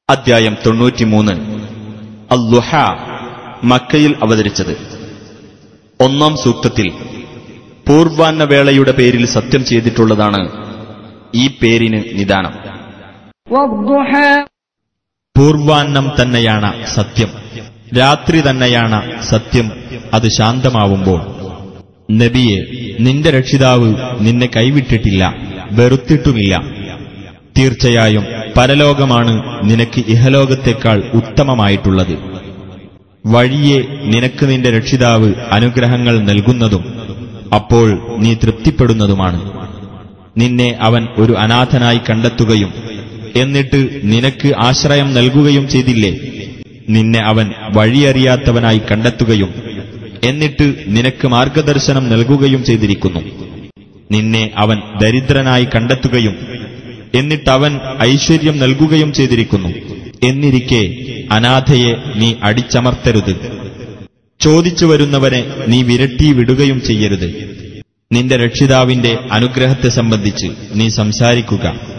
അധ്യായം തൊണ്ണൂറ്റിമൂന്ന് അല്ലുഹ മക്കയിൽ അവതരിച്ചത് ഒന്നാം സൂക്തത്തിൽ പൂർവാന്ന വേളയുടെ പേരിൽ സത്യം ചെയ്തിട്ടുള്ളതാണ് ഈ പേരിന് നിദാനം والضحى പൂർവാന്നം തന്നെയാണ് സത്യം രാത്രി തന്നെയാണ് സത്യം അത് ശാന്തമാവുമ്പോൾ നബിയെ നിന്റെ രക്ഷിതാവ് നിന്നെ കൈവിട്ടിട്ടില്ല വെറുത്തിട്ടുമില്ല തീർച്ചയായും പരലോകമാണ് നിനക്ക് ഇഹലോകത്തേക്കാൾ ഉത്തമമായിട്ടുള്ളത് വഴിയെ നിനക്ക് നിന്റെ രക്ഷിതാവ് അനുഗ്രഹങ്ങൾ നൽകുന്നതും അപ്പോൾ നീ തൃപ്തിപ്പെടുന്നതുമാണ് നിന്നെ അവൻ ഒരു അനാഥനായി കണ്ടെത്തുകയും എന്നിട്ട് നിനക്ക് ആശ്രയം നൽകുകയും ചെയ്തില്ലേ നിന്നെ അവൻ വഴിയറിയാത്തവനായി കണ്ടെത്തുകയും എന്നിട്ട് നിനക്ക് മാർഗദർശനം നൽകുകയും ചെയ്തിരിക്കുന്നു നിന്നെ അവൻ ദരിദ്രനായി കണ്ടെത്തുകയും എന്നിട്ടവൻ ഐശ്വര്യം നൽകുകയും ചെയ്തിരിക്കുന്നു എന്നിരിക്കെ അനാഥയെ നീ അടിച്ചമർത്തരുത് ചോദിച്ചു വരുന്നവനെ നീ വിരട്ടി വിടുകയും ചെയ്യരുത് നിന്റെ രക്ഷിതാവിന്റെ അനുഗ്രഹത്തെ സംബന്ധിച്ച് നീ സംസാരിക്കുക